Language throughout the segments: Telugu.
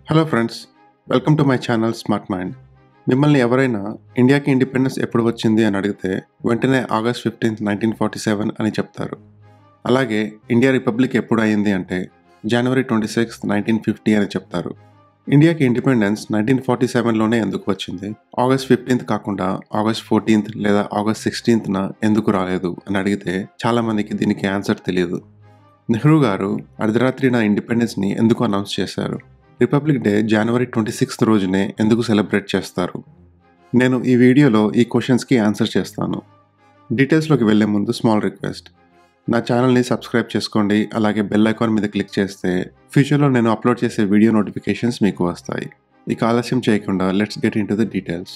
hello friends welcome to my channel smart mind మిమ్మల్ని ఎవరైనా ఇండియాకి ఇండిపెండెన్స్ ఎప్పుడు వచ్చింది అని అడిగితే వెంటనే August fifteenth nineteen forty seven అని చెప్తారు అలాగే ఇండియా రిపబ్లిక్ ఎప్పుడు అయింది అంటే జనవరి ట్వంటీ సిక్స్ నైన్టీన్ ఫిఫ్టీ అని చెప్తారు ఇండియాకి ఇండిపెండెన్స్ నైన్టీన్ ఫార్టీ సెవెన్లోనే ఎందుకు వచ్చింది ఆగస్ట్ ఫిఫ్టీన్త్ కాకుండా ఆగస్ట్ ఫోర్టీన్త్ లేదా ఆగస్ట్ సిక్స్టీన్త్న ఎందుకు రాలేదు అని అడిగితే చాలామందికి దీనికి ఆన్సర్ తెలియదు నెహ్రూ గారు అర్ధరాత్రి నా ఇండిపెండెన్స్ని ఎందుకు అనౌన్స్ చేశారు రిపబ్లిక్ డే జనవరి ట్వంటీ సిక్స్త్ రోజునే ఎందుకు సెలబ్రేట్ చేస్తారు నేను ఈ వీడియోలో ఈ క్వశ్చన్స్కి ఆన్సర్ చేస్తాను డీటెయిల్స్లోకి వెళ్ళే ముందు స్మాల్ రిక్వెస్ట్ నా ఛానల్ని సబ్స్క్రైబ్ చేసుకోండి అలాగే బెల్ ఐకాన్ మీద క్లిక్ చేస్తే ఫ్యూచర్లో నేను అప్లోడ్ చేసే వీడియో నోటిఫికేషన్స్ మీకు వస్తాయి ఇక ఆలస్యం చేయకుండా let's get into the details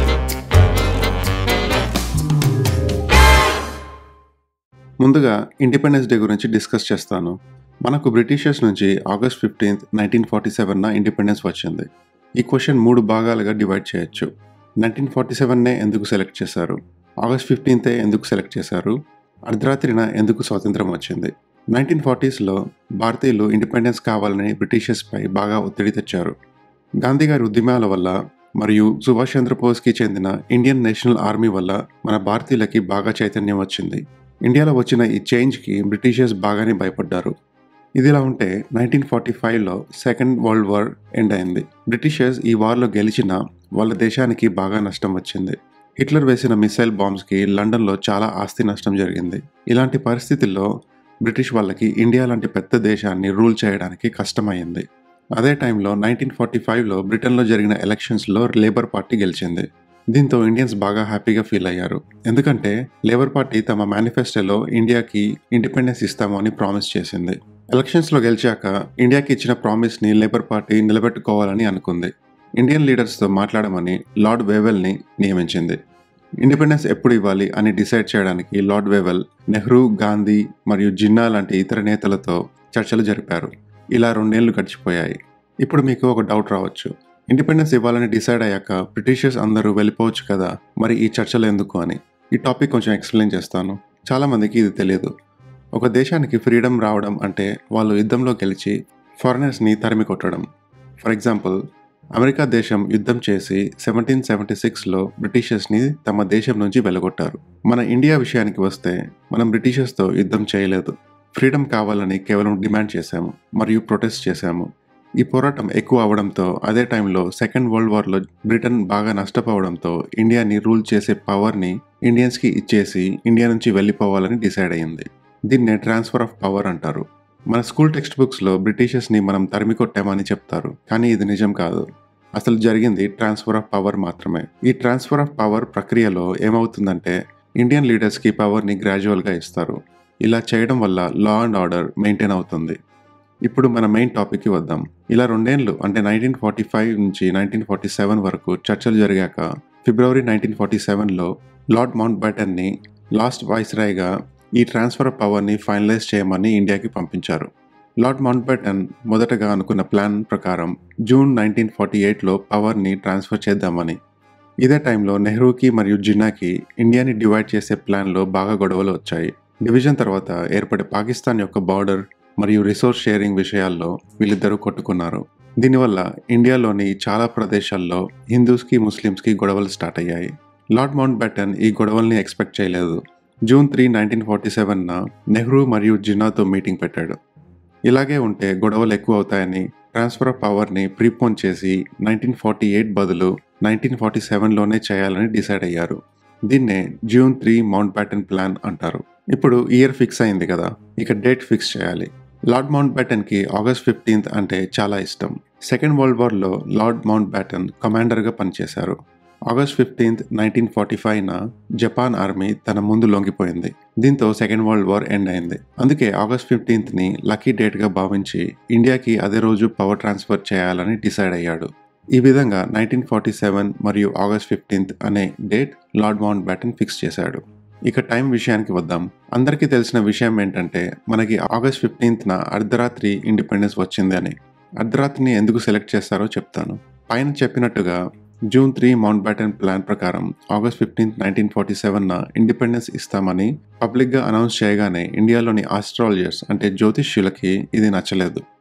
ముందుగా ఇండిపెండెన్స్ డే గురించి డిస్కస్ చేస్తాను మనకు బ్రిటిషర్స్ నుంచి ఆగస్ట్ ఫిఫ్టీన్త్ నైన్టీన్ ఫార్టీ సెవెన్న ఇండిపెండెన్స్ వచ్చింది ఈ క్వశ్చన్ మూడు భాగాలుగా డివైడ్ చేయొచ్చు నైన్టీన్ ఫార్టీ సెవెన్నే ఎందుకు సెలెక్ట్ చేశారు ఆగస్ట్ ఫిఫ్టీన్తే ఎందుకు సెలెక్ట్ చేశారు అర్ధరాత్రిన ఎందుకు స్వాతంత్రం వచ్చింది నైన్టీన్ ఫార్టీస్లో భారతీయులు ఇండిపెండెన్స్ కావాలని బ్రిటిషర్స్పై బాగా ఒత్తిడి తెచ్చారు గాంధీ గారి ఉద్యమాల వల్ల మరియు సుభాష్ చంద్రబోస్కి చెందిన ఇండియన్ నేషనల్ ఆర్మీ వల్ల మన భారతీయులకి బాగా చైతన్యం వచ్చింది ఇండియాలో వచ్చిన ఈ చేంజ్కి బ్రిటిషర్స్ బాగానే భయపడ్డారు ఇదిలా ఉంటే నైన్టీన్ ఫార్టీ ఫైవ్లో సెకండ్ వరల్డ్ వార్ ఎండ్ అయింది బ్రిటిషర్స్ ఈ వార్లో గెలిచినా వాళ్ళ దేశానికి బాగా నష్టం వచ్చింది హిట్లర్ వేసిన మిసైల్ బాంబ్స్కి లండన్లో చాలా ఆస్తి నష్టం జరిగింది ఇలాంటి పరిస్థితుల్లో బ్రిటిష్ వాళ్ళకి ఇండియా లాంటి పెద్ద దేశాన్ని రూల్ చేయడానికి కష్టమైంది అదే టైంలో నైన్టీన్ ఫార్టీ ఫైవ్లో బ్రిటన్లో జరిగిన ఎలక్షన్స్లో లేబర్ పార్టీ గెలిచింది దీంతో ఇండియన్స్ బాగా హ్యాపీగా ఫీల్ అయ్యారు ఎందుకంటే లేబర్ పార్టీ తమ మేనిఫెస్టోలో ఇండియాకి ఇండిపెండెన్స్ ఇస్తాము అని ప్రామిస్ చేసింది ఎలక్షన్స్లో గెలిచాక ఇండియాకి ఇచ్చిన ప్రామిస్ని లేబర్ పార్టీ నిలబెట్టుకోవాలని అనుకుంది ఇండియన్ లీడర్స్తో మాట్లాడమని లార్డ్ వేవెల్ని నియమించింది ఇండిపెండెన్స్ ఎప్పుడు ఇవ్వాలి అని డిసైడ్ చేయడానికి లార్డ్ వేవెల్ నెహ్రూ గాంధీ మరియు జిన్నా లాంటి ఇతర నేతలతో చర్చలు జరిపారు ఇలా రెండేళ్లు గడిచిపోయాయి ఇప్పుడు మీకు ఒక డౌట్ రావచ్చు ఇండిపెండెన్స్ ఇవ్వాలని డిసైడ్ అయ్యాక బ్రిటిషర్స్ అందరూ వెళ్ళిపోవచ్చు కదా మరి ఈ చర్చలు ఎందుకు అని ఈ టాపిక్ కొంచెం ఎక్స్ప్లెయిన్ చేస్తాను చాలామందికి ఇది తెలియదు ఒక దేశానికి ఫ్రీడమ్ రావడం అంటే వాళ్ళు యుద్ధంలో గెలిచి ఫారినర్స్ని తరిమి కొట్టడం ఫర్ ఎగ్జాంపుల్ అమెరికా దేశం యుద్ధం చేసి సెవెంటీన్ సెవెంటీ సిక్స్లో బ్రిటిషర్స్ని తమ దేశం నుంచి వెలగొట్టారు మన ఇండియా విషయానికి వస్తే మనం బ్రిటిషర్స్తో యుద్ధం చేయలేదు ఫ్రీడమ్ కావాలని కేవలం డిమాండ్ చేశాము మరియు ప్రొటెస్ట్ చేశాము ఈ పోరాటం ఎక్కువ అవడంతో అదే టైంలో సెకండ్ వరల్డ్ వార్లో బ్రిటన్ బాగా నష్టపోవడంతో ఇండియాని రూల్ చేసే పవర్ని ఇండియన్స్కి ఇచ్చేసి ఇండియా నుంచి వెళ్ళిపోవాలని డిసైడ్ అయ్యింది దీన్నే ట్రాన్స్ఫర్ ఆఫ్ పవర్ అంటారు మన స్కూల్ టెక్స్ట్ బుక్స్లో బ్రిటిషర్స్ని మనం తరిమి కొట్టామని చెప్తారు కానీ ఇది నిజం కాదు అసలు జరిగింది ట్రాన్స్ఫర్ ఆఫ్ పవర్ మాత్రమే ఈ ట్రాన్స్ఫర్ ఆఫ్ పవర్ ప్రక్రియలో ఏమవుతుందంటే ఇండియన్ లీడర్స్కి పవర్ని గ్రాడ్యువల్గా ఇస్తారు ఇలా చేయడం వల్ల లా అండ్ ఆర్డర్ మెయింటైన్ అవుతుంది ఇప్పుడు మన మెయిన్ టాపిక్కి వద్దాం ఇలా రెండేళ్ళు అంటే నైన్టీన్ ఫార్టీ ఫైవ్ నుంచి నైన్టీన్ ఫార్టీ సెవెన్ వరకు చర్చలు జరిగాక ఫిబ్రవరి నైన్టీన్ ఫార్టీ సెవెన్లో లార్డ్ మౌంట్ బ్యాటన్ని లాస్ట్ వాయిస్రాయ్గా ఈ ట్రాన్స్ఫర్ ఆఫ్ పవర్ని ఫైనలైజ్ చేయమని ఇండియాకి పంపించారు లార్డ్ మౌంట్ బ్యాటన్ మొదటగా అనుకున్న ప్లాన్ ప్రకారం జూన్ నైన్టీన్ ఫార్టీ ఎయిట్లో పవర్ని ట్రాన్స్ఫర్ చేద్దామని ఇదే టైంలో నెహ్రూకి మరియు జిన్నాకి ఇండియాని డివైడ్ చేసే ప్లాన్లో బాగా గొడవలు వచ్చాయి డివిజన్ తర్వాత ఏర్పడే పాకిస్తాన్ యొక్క బార్డర్ మరియు రిసోర్స్ షేరింగ్ విషయాల్లో వీళ్ళిద్దరూ కొట్టుకున్నారు దీనివల్ల ఇండియాలోని చాలా ప్రదేశాల్లో హిందూస్కి ముస్లిమ్స్కి గొడవలు స్టార్ట్ అయ్యాయి లార్డ్ మౌంట్ బ్యాటన్ ఈ గొడవల్ని ఎక్స్పెక్ట్ చేయలేదు జూన్ త్రీ నైన్టీన్ ఫార్టీ సెవెన్న నెహ్రూ మరియు జిన్నాతో మీటింగ్ పెట్టాడు ఇలాగే ఉంటే గొడవలు ఎక్కువ అవుతాయని ట్రాన్స్ఫర్ ఆఫ్ పవర్ని ప్రీపోన్ చేసి నైన్టీన్ ఫార్టీ ఎయిట్ బదులు నైన్టీన్ ఫార్టీ సెవెన్లోనే చేయాలని డిసైడ్ అయ్యారు దీన్నే June three Mountbatten plan అంటారు ఇప్పుడు ఇయర్ ఫిక్స్ అయింది కదా ఇక డేట్ ఫిక్స్ చేయాలి లార్డ్ మౌంట్ బ్యాటన్కి ఆగస్ట్ ఫిఫ్టీన్త్ అంటే చాలా ఇష్టం సెకండ్ వరల్డ్ వార్లో లార్డ్ మౌంట్ బ్యాటన్ కమాండర్గా పనిచేశారు ఆగస్ట్ ఫిఫ్టీన్త్ నైన్టీన్ ఫార్టీ ఫైవ్న జపాన్ ఆర్మీ తన ముందు లొంగిపోయింది దీంతో సెకండ్ వరల్డ్ వార్ ఎండ్ అయింది అందుకే ఆగస్ట్ ఫిఫ్టీన్త్ని లక్కీ డేట్గా భావించి ఇండియాకి అదే రోజు పవర్ ట్రాన్స్ఫర్ చేయాలని డిసైడ్ అయ్యాడు ఈ విధంగా నైన్టీన్ ఫార్టీ సెవెన్ మరియు ఆగస్ట్ ఫిఫ్టీన్త్ అనే date Lord Mountbatten fix చేశాడు ఇక టైం విషయానికి వద్దాం అందరికీ తెలిసిన విషయం ఏంటంటే మనకి ఆగస్ట్ ఫిఫ్టీన్త్న అర్ధరాత్రి ఇండిపెండెన్స్ వచ్చింది అని అర్ధరాత్రిని ఎందుకు సెలెక్ట్ చేస్తారో చెప్తాను పైన చెప్పినట్టుగా June three Mountbatten plan ప్రకారం ఆగస్ట్ ఫిఫ్టీన్త్ నైన్టీన్ ఫార్టీ సెవెన్న ఇండిపెండెన్స్ ఇస్తామని పబ్లిక్గా అనౌన్స్ చేయగానే ఇండియాలోని ఆస్ట్రాలజర్స్ అంటే జ్యోతిష్యులకి ఇది నచ్చలేదు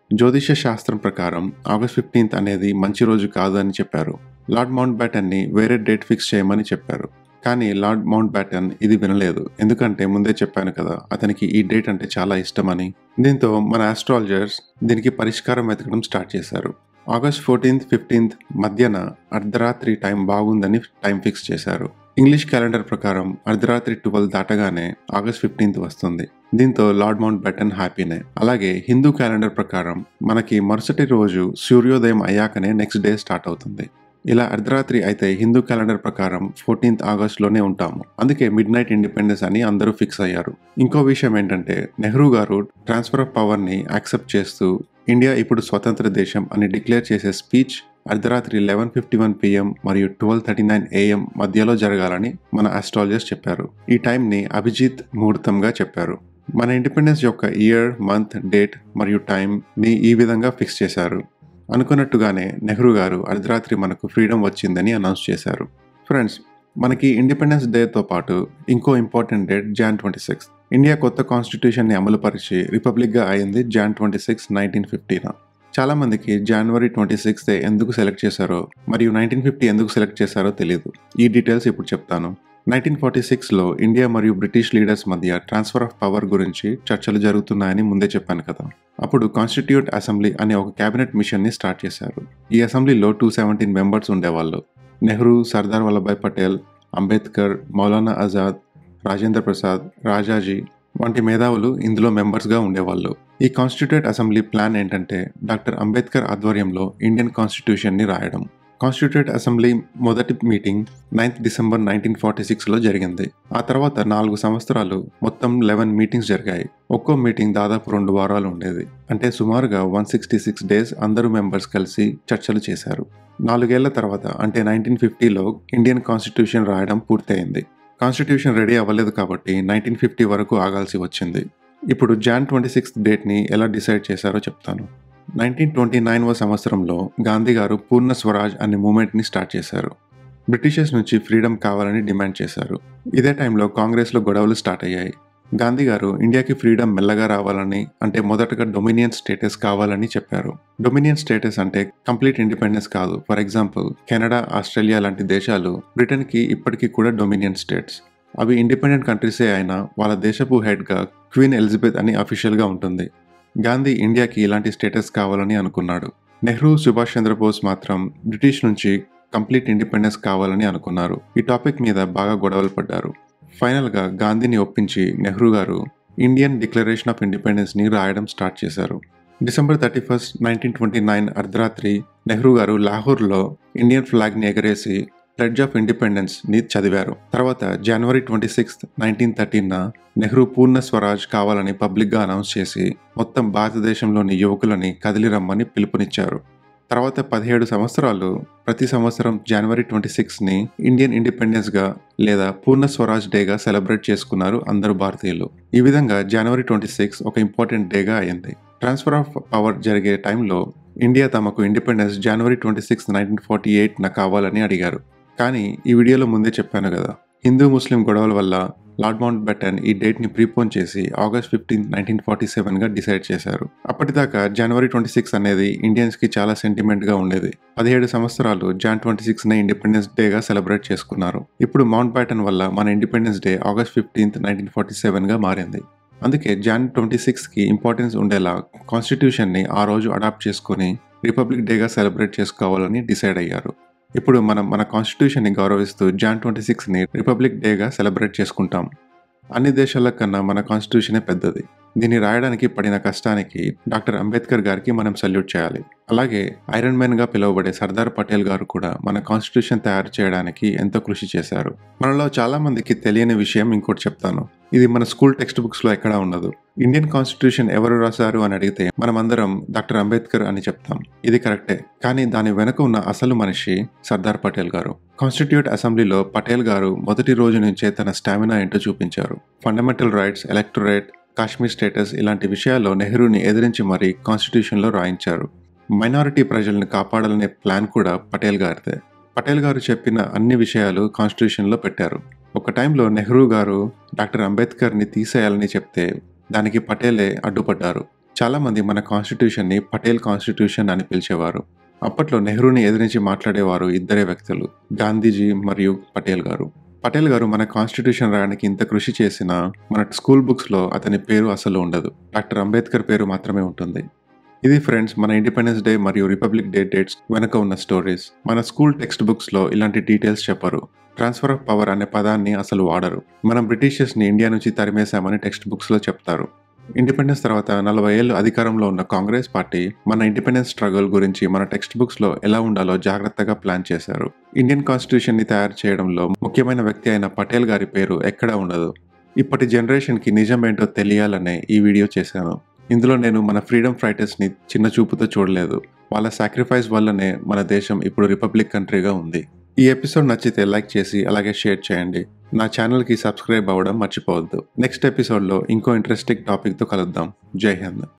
జ్యోతిష శాస్త్రం ప్రకారం ఆగస్ట్ ఫిఫ్టీన్త్ అనేది మంచి రోజు కాదు అని చెప్పారు లార్డ్ మౌంట్ బ్యాటన్ని వేరే డేట్ ఫిక్స్ చేయమని చెప్పారు కానీ లార్డ్ మౌంట్ బ్యాటన్ ఇది వినలేదు ఎందుకంటే ముందే చెప్పాను కదా అతనికి ఈ డేట్ అంటే చాలా ఇష్టమని దీంతో మన ఆస్ట్రాలజర్స్ దీనికి పరిష్కారం వెతకడం స్టార్ట్ చేశారు ఆగస్ట్ ఫోర్టీన్త్ ఫిఫ్టీన్త్ మధ్యన అర్ధరాత్రి టైం బాగుందని టైం ఫిక్స్ చేశారు ఇంగ్లీష్ క్యాలెండర్ ప్రకారం అర్ధరాత్రి ట్వెల్వ్ దాటగానే ఆగస్ట్ ఫిఫ్టీన్త్ వస్తుంది దీంతో లార్డ్ మౌంట్ బ్యాటన్ హ్యాపీనే అలాగే హిందూ క్యాలెండర్ ప్రకారం మనకి మరుసటి రోజు సూర్యోదయం అయ్యాకనే నెక్స్ట్ డే స్టార్ట్ అవుతుంది ఇలా అర్ధరాత్రి అయితే హిందూ క్యాలెండర్ ప్రకారం ఫోర్టీన్త్ ఆగస్ట్లోనే ఉంటాము అందుకే మిడ్ నైట్ ఇండిపెండెన్స్ అని అందరూ ఫిక్స్ అయ్యారు ఇంకో విషయం ఏంటంటే నెహ్రూ గారు ట్రాన్స్ఫర్ ఆఫ్ పవర్ని యాక్సెప్ట్ చేస్తూ ఇండియా ఇప్పుడు స్వతంత్ర దేశం అని డిక్లేర్ చేసే స్పీచ్ అర్ధరాత్రి లెవెన్ ఫిఫ్టీ వన్ పిఎం మరియు ట్వెల్వ్ థర్టీ నైన్ ఏఎం మధ్యలో జరగాలని మన ఆస్ట్రాలజర్స్ చెప్పారు ఈ టైంని అభిజిత్ ముహూర్తంగా చెప్పారు మన ఇండిపెండెన్స్ యొక్క ఇయర్ మంత్ డేట్ మరియు టైంని ఈ విధంగా ఫిక్స్ చేశారు అనుకున్నట్టుగానే నెహ్రూ గారు అర్ధరాత్రి మనకు ఫ్రీడమ్ వచ్చిందని అనౌన్స్ చేశారు ఫ్రెండ్స్ మనకి ఇండిపెండెన్స్ డేతో పాటు ఇంకో important date Jan twenty six India కొత్త కాన్స్టిట్యూషన్ని అమలుపరిచి రిపబ్లిక్గా అయింది జాన్ ట్వంటీ సిక్స్ నైన్టీన్ ఫిఫ్టీన చాలా మందికి జనవరి ట్వంటీ సిక్స్త్ ఎందుకు సెలెక్ట్ చేశారో మరియు నైన్టీన్ ఫిఫ్టీ ఎందుకు సెలెక్ట్ చేశారో తెలియదు ఈ డీటెయిల్స్ ఇప్పుడు చెప్తాను నైన్టీన్ ఫార్టీ సిక్స్లో ఇండియా మరియు బ్రిటిష్ లీడర్స్ మధ్య ట్రాన్స్ఫర్ ఆఫ్ పవర్ గురించి చర్చలు జరుగుతున్నాయని ముందే చెప్పాను కదా అప్పుడు కాన్స్టిట్యూట్ అసెంబ్లీ అనే ఒక కేబినెట్ మిషన్ని స్టార్ట్ చేశారు ఈ అసెంబ్లీలో టూ సెవెంటీన్ మెంబర్స్ ఉండేవాళ్ళు నెహ్రూ సర్దార్ వల్లభాయ్ పటేల్ అంబేద్కర్ మౌలానా ఆజాద్ రాజేంద్ర ప్రసాద్ రాజాజీ వంటి మేధావులు ఇందులో మెంబర్స్గా ఉండేవాళ్ళు ఈ కాన్స్టిట్యూట్ అసెంబ్లీ ప్లాన్ ఏంటంటే డాక్టర్ అంబేద్కర్ ఆధ్వర్యంలో ఇండియన్ కాన్స్టిట్యూషన్ని రాయడం కాన్స్టిట్యూట్ అసెంబ్లీ మొదటి meeting ninth December nineteen forty సిక్స్లో జరిగింది ఆ తర్వాత నాలుగు సంవత్సరాలు మొత్తం లెవెన్ మీటింగ్స్ జరిగాయి ఒక్కో మీటింగ్ దాదాపు రెండు వారాలు ఉండేది అంటే సుమారుగా వన్ సిక్స్టీ సిక్స్ డేస్ అందరూ మెంబర్స్ కలిసి చర్చలు చేశారు నాలుగేళ్ల తర్వాత అంటే నైన్టీన్ ఫిఫ్టీలో ఇండియన్ కాన్స్టిట్యూషన్ రాయడం పూర్తయింది కాన్స్టిట్యూషన్ రెడీ అవ్వలేదు కాబట్టి నైన్టీన్ ఫిఫ్టీ వరకు ఆగాల్సి వచ్చింది ఇప్పుడు జాన్ ట్వంటీ సిక్స్త్ డేట్ని ఎలా డిసైడ్ చేశారో చెప్తాను నైన్టీన్ ట్వంటీ నైన్వ సంవత్సరంలో గాంధీ గారు పూర్ణ స్వరాజ్ అనే మూమెంట్ని స్టార్ట్ చేశారు బ్రిటిషర్స్ నుంచి ఫ్రీడమ్ కావాలని డిమాండ్ చేశారు ఇదే టైంలో కాంగ్రెస్లో గొడవలు స్టార్ట్ అయ్యాయి గాంధీ గారు ఇండియాకి ఫ్రీడమ్ మెల్లగా రావాలని అంటే మొదటగా డొమినియన్ స్టేటస్ కావాలని చెప్పారు డొమినియన్ స్టేటస్ అంటే కంప్లీట్ ఇండిపెండెన్స్ కాదు ఫర్ ఎగ్జాంపుల్ కెనడా ఆస్ట్రేలియా లాంటి దేశాలు బ్రిటన్కి ఇప్పటికీ కూడా డొమినియన్ స్టేట్స్ అవి ఇండిపెండెంట్ కంట్రీసే అయినా వాళ్ళ దేశపు హెడ్గా క్వీన్ ఎలిజబెత్ అని అఫీషియల్గా ఉంటుంది గాంధీ ఇండియాకి ఇలాంటి స్టేటస్ కావాలని అనుకున్నాడు నెహ్రూ సుభాష్ చంద్రబోస్ మాత్రం బ్రిటిష్ నుంచి కంప్లీట్ ఇండిపెండెన్స్ కావాలని అనుకున్నారు ఈ టాపిక్ మీద బాగా గొడవలు పడ్డారు ఫైనల్గా గాంధీని ఒప్పించి నెహ్రూ గారు ఇండియన్ డిక్లరేషన్ ఆఫ్ ఇండిపెండెన్స్ని రాయడం స్టార్ట్ చేశారు December thirty first nineteen twenty nine అర్ధరాత్రి నెహ్రూ గారు లాహోర్లో ఇండియన్ ఫ్లాగ్ని ఎగరేసి ప్లెడ్జ్ ఆఫ్ ఇండిపెండెన్స్ ని చదివారు తర్వాత జనవరి ట్వంటీ సిక్స్త్ నైన్టీన్ థర్టీన్న నెహ్రూ పూర్ణ స్వరాజ్ కావాలని పబ్లిక్గా అనౌన్స్ చేసి మొత్తం భారతదేశంలోని యువకులని కదిలి రమ్మని పిలుపునిచ్చారు తర్వాత పదిహేడు సంవత్సరాలు ప్రతి సంవత్సరం జనవరి ట్వంటీ సిక్స్ని ఇండియన్ ఇండిపెండెన్స్గా లేదా పూర్ణ స్వరాజ్ డేగా సెలబ్రేట్ చేసుకున్నారు అందరు భారతీయులు ఈ విధంగా జనవరి ట్వంటీ సిక్స్ ఒక ఇంపార్టెంట్ డేగా అయింది ట్రాన్స్ఫర్ ఆఫ్ పవర్ జరిగే టైంలో ఇండియా తమకు ఇండిపెండెన్స్ జనవరి ట్వంటీ సిక్స్ నైన్టీన్ ఫార్టీ ఎయిట్న కావాలని అడిగారు కానీ ఈ వీడియోలో ముందే చెప్పాను కదా హిందూ ముస్లిం గొడవల వల్ల లార్డ్ మౌంట్ బెటన్ ఈ డేట్ని ప్రీపోన్ చేసి ఆగస్ట్ ఫిఫ్టీన్త్ నైన్టీన్ ఫార్టీ సెవెన్గా డిసైడ్ చేశారు అప్పటిదాకా జనవరి ట్వంటీ సిక్స్ అనేది ఇండియన్స్కి చాలా సెంటిమెంట్గా ఉండేది పదిహేడు సంవత్సరాలు జాన్ ట్వంటీ సిక్స్ని ఇండిపెండెన్స్ డేగా సెలబ్రేట్ చేసుకున్నారు ఇప్పుడు మౌంట్ బ్యాటన్ వల్ల మన independence day August fifteenth nineteen forty సెవెన్గా మారింది అందుకే జాన్ ట్వంటీ సిక్స్కి ఇంపార్టెన్స్ ఉండేలా కాన్స్టిట్యూషన్ని ఆ రోజు అడాప్ట్ చేసుకుని రిపబ్లిక్ డేగా సెలబ్రేట్ చేసుకోవాలని డిసైడ్ అయ్యారు ఇప్పుడు మనం మన కాన్స్టిట్యూషన్ని గౌరవిస్తూ జాన్ ట్వంటీ సిక్స్ని రిపబ్లిక్ డేగా సెలబ్రేట్ చేసుకుంటాం అన్ని దేశాల కన్నా మన కాన్స్టిట్యూషనే పెద్దది దీన్ని రాయడానికి పడిన కష్టానికి డాక్టర్ అంబేద్కర్ గారికి మనం సల్యూట్ చేయాలి అలాగే ఐరన్ మ్యాన్ గా పిలువబడే సర్దార్ పటేల్ గారు కూడా మన కాన్స్టిట్యూషన్ తయారు చేయడానికి ఎంతో కృషి చేశారు మనలో చాలా మందికి తెలియని విషయం ఇంకోటి చెప్తాను ఇది మన స్కూల్ టెక్స్ట్ బుక్స్ లో ఎక్కడా ఉండదు ఇండియన్ కాన్స్టిట్యూషన్ ఎవరు రాశారు అని అడిగితే మనమందరం డాక్టర్ అంబేద్కర్ అని చెప్తాం ఇది కరెక్టే కానీ దాని వెనుక ఉన్న అసలు మనిషి సర్దార్ పటేల్ గారు కాన్స్టిట్యూట్ అసెంబ్లీలో పటేల్ గారు మొదటి రోజు నుంచే తన స్టామినా ఏంటో చూపించారు fundamental rights electorate Kashmir status ఇలాంటి విషయాల్లో నెహ్రూని ఎదిరించి మరీ కాన్స్టిట్యూషన్లో రాయించారు మైనారిటీ ప్రజల్ని కాపాడాలనే ప్లాన్ కూడా పటేల్ గారిదే పటేల్ గారు చెప్పిన అన్ని విషయాలు కాన్స్టిట్యూషన్లో పెట్టారు ఒక టైంలో నెహ్రూ గారు డాక్టర్ అంబేద్కర్ని తీసేయాలని చెప్తే దానికి పటేలే అడ్డుపడ్డారు చాలామంది మన కాన్స్టిట్యూషన్ని పటేల్ కాన్స్టిట్యూషన్ అని పిలిచేవారు అప్పట్లో నెహ్రూని ఎదిరించి మాట్లాడేవారు ఇద్దరే వ్యక్తులు గాంధీజీ మరియు పటేల్ గారు పటేల్ గారు మన కాన్స్టిట్యూషన్ రాయడానికి ఇంత కృషి చేసినా మన స్కూల్ బుక్స్లో అతని పేరు అసలు ఉండదు డాక్టర్ అంబేద్కర్ పేరు మాత్రమే ఉంటుంది ఇది ఫ్రెండ్స్ మన ఇండిపెండెన్స్ డే మరియు రిపబ్లిక్ డే డేట్స్ వెనక ఉన్న స్టోరీస్ మన స్కూల్ టెక్స్ట్ బుక్స్లో ఇలాంటి డీటెయిల్స్ చెప్పరు ట్రాన్స్ఫర్ ఆఫ్ పవర్ అనే పదాన్ని అసలు వాడరు మనం బ్రిటిషర్స్ని ఇండియా నుంచి తరిమేశామని టెక్స్ట్ బుక్స్లో చెప్తారు ఇండిపెండెన్స్ తర్వాత నలభై ఏళ్ళు అధికారంలో ఉన్న కాంగ్రెస్ పార్టీ మన ఇండిపెండెన్స్ స్ట్రగుల్ గురించి మన టెక్స్ట్ బుక్స్లో ఎలా ఉండాలో జాగ్రత్తగా ప్లాన్ చేశారు ఇండియన్ కాన్స్టిట్యూషన్ని తయారు చేయడంలో ముఖ్యమైన వ్యక్తి అయిన పటేల్ గారి పేరు ఎక్కడా ఉండదు ఇప్పటి జనరేషన్కి నిజమేంటో తెలియాలనే ఈ వీడియో చేశాను ఇందులో నేను మన ఫ్రీడమ్ ఫైటర్స్ని చిన్న చూపుతో చూడలేదు వాళ్ళ సాక్రిఫైస్ వల్లనే మన దేశం ఇప్పుడు రిపబ్లిక్ కంట్రీగా ఉంది ఈ ఎపిసోడ్ నచ్చితే లైక్ చేసి అలాగే షేర్ చేయండి నా ఛానల్కి సబ్స్క్రైబ్ అవ్వడం మర్చిపోవద్దు నెక్స్ట్ ఎపిసోడ్లో ఇంకో ఇంట్రెస్టింగ్ టాపిక్తో కలుద్దాం జై హింద్